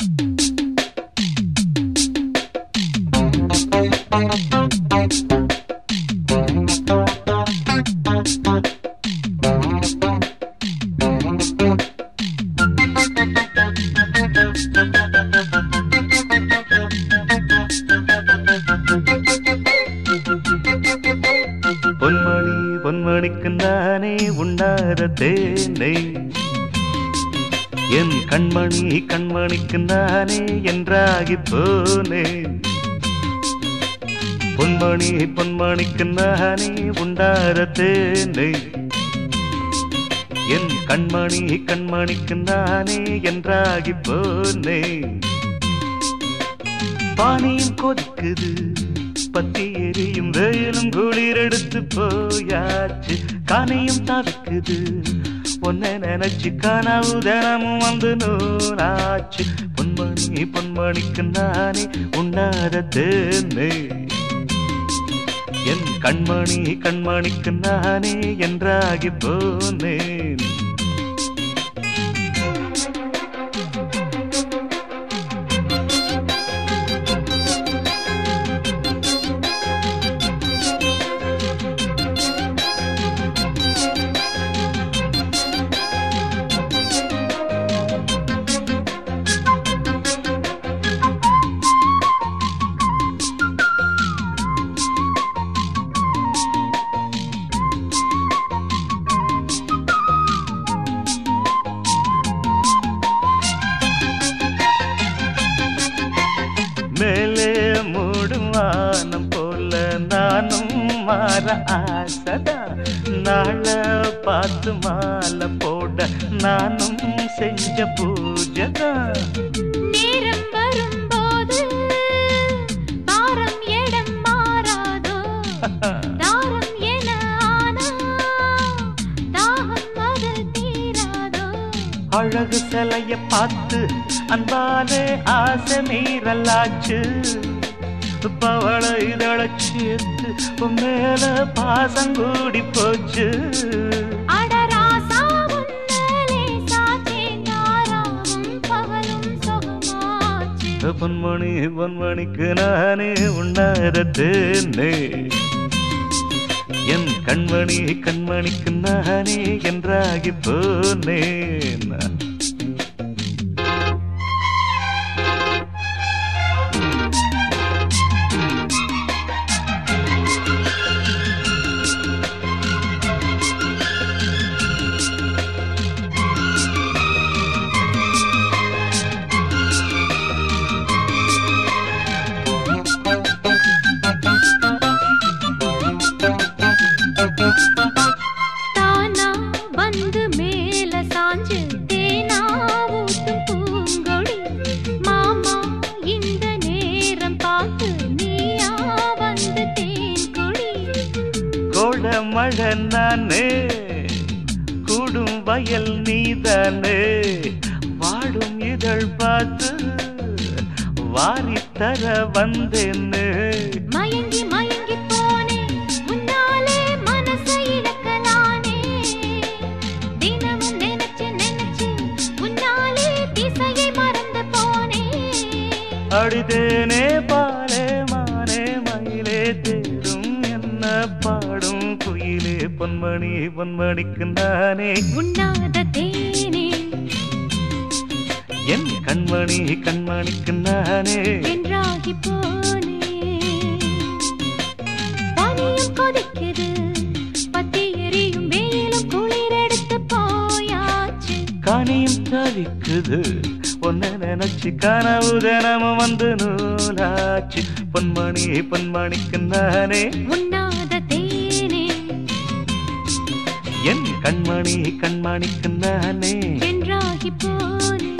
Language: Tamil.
பொன்மணி பொன்மணிக்கு நானே உண்ணாத தேனை என் கண்மணி கண்மணிக்கு நானே என்றாகி போனேன் பொன்மணி பொன்மணிக்கு நானே உண்டாத தேனை என் கண்மணி கண்மணிக்கு நானே என்றாகி போனேன் பானியும் கொதிக்குது பத்தி எரியும் வெயிலும் குளிர் எடுத்து போயாச்சு கானையும் தவிக்குது உன்னை நினைச்சு கனவு தினமும் வந்து நூலாச்சு பொன்மணி பொன்மணிக்கு நானே உண்ணாத தேனே என் கண்மணி கண்மணிக்கு நானே என்றாகி போனேன் மேலே மூடும் வானம் போல நானும் மாற ஆசதா நாள பார்த்து மாலை போட நானும் செஞ்ச பூஜைதான் நேரம் வரும்போது பாரம் எடம் மாறாதோ தாரம் என ஆனா தாகம் அது தீராதோ அழகு சிலைய பார்த்து அன்பாலே ஆசை மீறலாச்சு பவள இதழ சேர்த்து உன் மேல பாசம் கூடி போச்சு அடராசா உன்னலே சாச்சேன் யாராவும் பகலும் சுகமாச்சு பொன்மணி பொன்மணிக்கு நானே உண்ணாத தேனே என் கண்மணி கண்மணிக்கு நானே என்றாகி போனேன் தானா வந்து மேல சாஞ்சு தேனா ஊத்தும் பூங்கொடி மாமா இந்த நேரம் பார்த்து நீயா வந்து தேன் கொடி கோட மழை நானே கூடும் வயல் நீதானே வாடும் இதழ் பார்த்து வாரி தர வந்தேன்னு மயங்கி மயங்கி போனேன் முன்னாலே மனசை இழக்கலானே தினமும் நினைச்சு நினைச்சு முன்னாலே திசையை மறந்து போனேன் அடிதேனே பாலே மானே மயிலே தேரும் என்ன பாடும் குயிலே பொன்மணி பொன்மணிக்கு நானே உண்ணாத தேனே என் கண்மணி கண்மணிக்கு நானே என்றாகி போனே பனியும் கொதிக்குது பத்தி எரியும் வெயிலும் குளிர் எடுத்து போயாச்சு காணியும் தவிக்குது பொன்ன நினைச்சு கனவு தினமும் வந்து நூலாச்சு பொன்மணி பொன்மணிக்கு நானே உண்ணாத தேனே என் கண்மணி கண்மணிக்கு நானே என்றாகி போனே